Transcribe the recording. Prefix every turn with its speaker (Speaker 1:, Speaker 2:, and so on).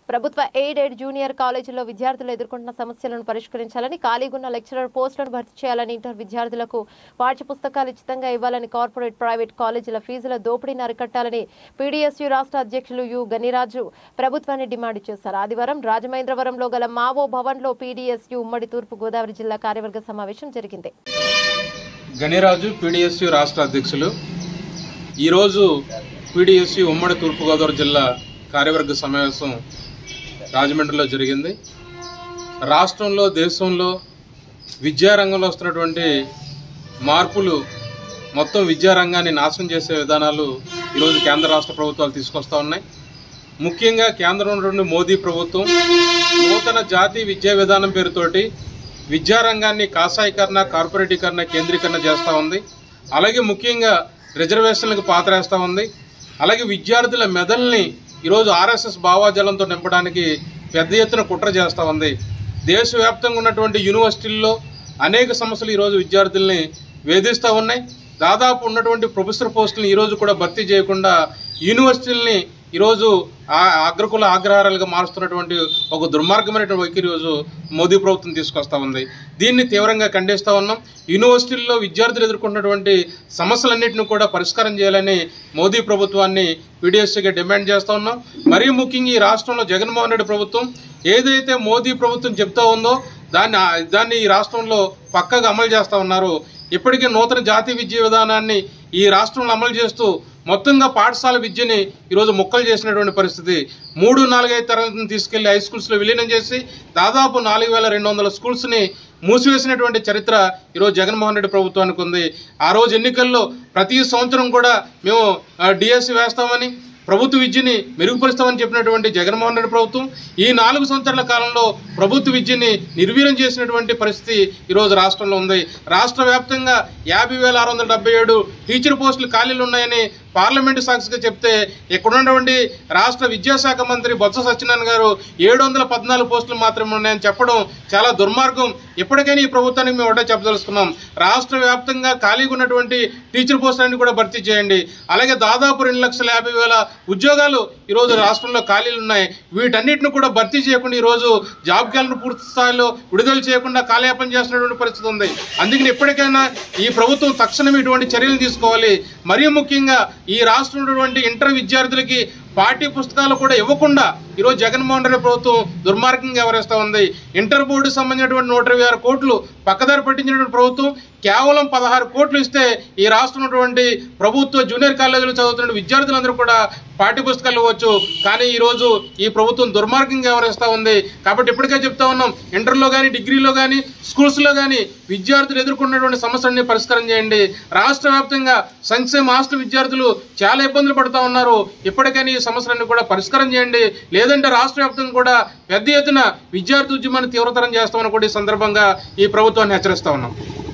Speaker 1: ప్రభుత్వ aided junior కాలేజీల్లో విద్యార్థులు ఎదుర్కొంటున్న సమస్యలను పరిష్కరించాలని ఖాళీగున్న లెక్చరర్ పోస్టులను భర్తీ చేయాలని ఇంటర్ విద్యార్థులకు పాఠ్య పుస్తకాలు ఉచితంగా ఇవ్వాలని కార్పొరేట్ ప్రైవేట్ కాలేజీల ఫీజుల దోపిడీని అరికట్టాలని పీడీఎస్యూ రాష్ట్ర అధ్యక్షులు యు గనిరాజు ప్రభుత్వాన్ని డిమాండ్ చేశారు ఆదివారం రాజమహేంద్రవరంలో గల మావో భవన్లో పీడీఎస్యూ ఉమ్మడి తూర్పు గోదావరి జిల్లా కార్యవర్గ సమావేశం జరిగింది
Speaker 2: గణిరాజు పీడిఎస్యు రాష్ట్ర అధ్యక్షులు ఈరోజు పీడిఎస్యు ఉమ్మడి తూర్పుగోదావరి జిల్లా కార్యవర్గ సమావేశం రాజమండ్రిలో జరిగింది రాష్ట్రంలో దేశంలో విద్యారంగంలో వస్తున్నటువంటి మార్పులు మొత్తం విద్యారంగాన్ని నాశనం చేసే విధానాలు ఈరోజు కేంద్ర రాష్ట్ర ప్రభుత్వాలు తీసుకొస్తా ఉన్నాయి ముఖ్యంగా కేంద్రంలో ఉన్నటువంటి మోదీ ప్రభుత్వం నూతన జాతీయ విద్యా విధానం పేరుతోటి విద్యారంగాన్ని కాషాయీకరణ కార్పొరేటీకరణ కేంద్రీకరణ చేస్తూ ఉంది అలాగే ముఖ్యంగా రిజర్వేషన్లకు పాతరేస్తూ ఉంది అలాగే విద్యార్థుల మెదల్ని ఈరోజు ఆర్ఎస్ఎస్ భావాజలంతో నింపడానికి పెద్ద ఎత్తున కుట్ర చేస్తూ ఉంది దేశవ్యాప్తంగా ఉన్నటువంటి యూనివర్సిటీల్లో అనేక సమస్యలు ఈరోజు విద్యార్థుల్ని వేధిస్తూ ఉన్నాయి దాదాపు ఉన్నటువంటి ప్రొఫెసర్ పోస్టులను ఈరోజు కూడా భర్తీ చేయకుండా యూనివర్సిటీలని ఈరోజు ఆ అగ్రకుల ఆగ్రహారాలుగా మారుస్తున్నటువంటి ఒక దుర్మార్గమైనటువంటి వైఖరి ఈరోజు మోదీ ప్రభుత్వం తీసుకొస్తా ఉంది దీన్ని తీవ్రంగా ఖండిస్తా ఉన్నాం యూనివర్సిటీల్లో విద్యార్థులు ఎదుర్కొన్నటువంటి సమస్యలన్నింటినీ కూడా పరిష్కారం చేయాలని మోదీ ప్రభుత్వాన్ని పీడిఎస్సీగా డిమాండ్ చేస్తా ఉన్నాం మరీ ముఖ్యంగా ఈ రాష్ట్రంలో జగన్మోహన్ రెడ్డి ప్రభుత్వం ఏదైతే మోదీ ప్రభుత్వం చెప్తా ఉందో దాన్ని దాన్ని ఈ రాష్ట్రంలో పక్కగా అమలు చేస్తా ఉన్నారు ఇప్పటికే నూతన జాతీయ విద్యా విధానాన్ని ఈ రాష్ట్రంలో అమలు చేస్తూ మొత్తంగా పాఠశాల విద్యని ఈరోజు ముక్కలు చేసినటువంటి పరిస్థితి మూడు నాలుగైదు తరగతిని తీసుకెళ్లి హై స్కూల్స్లో విలీనం చేసి దాదాపు నాలుగు వేల రెండు వందల స్కూల్స్ని మూసివేసినటువంటి చరిత్ర ఈరోజు జగన్మోహన్ రెడ్డి ప్రభుత్వానికి ఉంది ఆ రోజు ఎన్నికల్లో ప్రతి సంవత్సరం కూడా మేము డిఎస్సి వేస్తామని ప్రభుత్వ విద్యని మెరుగుపరుస్తామని చెప్పినటువంటి జగన్మోహన్ రెడ్డి ప్రభుత్వం ఈ నాలుగు సంవత్సరాల కాలంలో ప్రభుత్వ విద్యని నిర్వీర్యం చేసినటువంటి పరిస్థితి ఈరోజు రాష్ట్రంలో ఉంది రాష్ట్ర వ్యాప్తంగా యాభై వేల ఆరు వందల డెబ్బై ఏడు టీచర్ పోస్టులు ఖాళీలు ఉన్నాయని పార్లమెంటు సాక్షిగా చెప్తే ఇక్కడ ఉన్నటువంటి రాష్ట్ర విద్యాశాఖ మంత్రి బొత్స సత్యనారాయణ గారు ఏడు వందల పద్నాలుగు పోస్టులు మాత్రమే ఉన్నాయని చెప్పడం చాలా దుర్మార్గం ఎప్పటికైనా ఈ ప్రభుత్వానికి మేము ఒకటే చెప్పదలుచుకున్నాం రాష్ట్ర వ్యాప్తంగా ఖాళీగా ఉన్నటువంటి టీచర్ పోస్టులన్నీ కూడా భర్తీ చేయండి అలాగే దాదాపు రెండు లక్షల యాభై వేల ఉద్యోగాలు ఈరోజు రాష్ట్రంలో ఖాళీలు ఉన్నాయి వీటన్నిటిని కూడా భర్తీ చేయకుండా ఈరోజు జాబ్ క్యాలెండర్ పూర్తి స్థాయిలో విడుదల చేయకుండా కాలయాపన చేస్తున్నటువంటి పరిస్థితి ఉంది అందుకని ఎప్పటికైనా ఈ ప్రభుత్వం తక్షణం ఇటువంటి చర్యలు తీసుకోవాలి మరీ ముఖ్యంగా ఈ రాష్ట్రంలో ఉన్నటువంటి ఇంటర్ విద్యార్థులకి పాఠ్య పుస్తకాలు కూడా ఇవ్వకుండా ఈరోజు జగన్మోహన్ రెడ్డి ప్రభుత్వం దుర్మార్గంగా వ్యవహరిస్తూ ఉంది ఇంటర్ బోర్డు సంబంధించినటువంటి నూట ఇరవై ఆరు కోట్లు పక్కదారి పట్టించినటువంటి ప్రభుత్వం కేవలం పదహారు కోట్లు ఇస్తే ఈ రాష్ట్రంలో ఉన్నటువంటి ప్రభుత్వ జూనియర్ కాలేజీలో చదువుతున్న విద్యార్థులందరూ కూడా పాఠ్య పుస్తకాలు ఇవ్వచ్చు కానీ ఈరోజు ఈ ప్రభుత్వం దుర్మార్గంగా వ్యవహరిస్తూ ఉంది కాబట్టి ఇప్పటికే చెప్తా ఉన్నాం ఇంటర్లో కానీ డిగ్రీలో కానీ స్కూల్స్లో కానీ విద్యార్థులు ఎదుర్కొన్నటువంటి సమస్యలన్నీ పరిష్కారం చేయండి రాష్ట్ర వ్యాప్తంగా సంక్షేమ హాస్టల్ విద్యార్థులు చాలా ఇబ్బందులు పడుతూ ఉన్నారు ఇప్పటికైనా ఈ సమస్యలన్నీ కూడా పరిష్కారం చేయండి లేదంటే రాష్ట్ర వ్యాప్తంగా కూడా పెద్ద ఎత్తున విద్యార్థి ఉద్యమాన్ని తీవ్రతరం చేస్తామని కూడా ఈ సందర్భంగా ఈ ప్రభుత్వాన్ని హెచ్చరిస్తా ఉన్నాం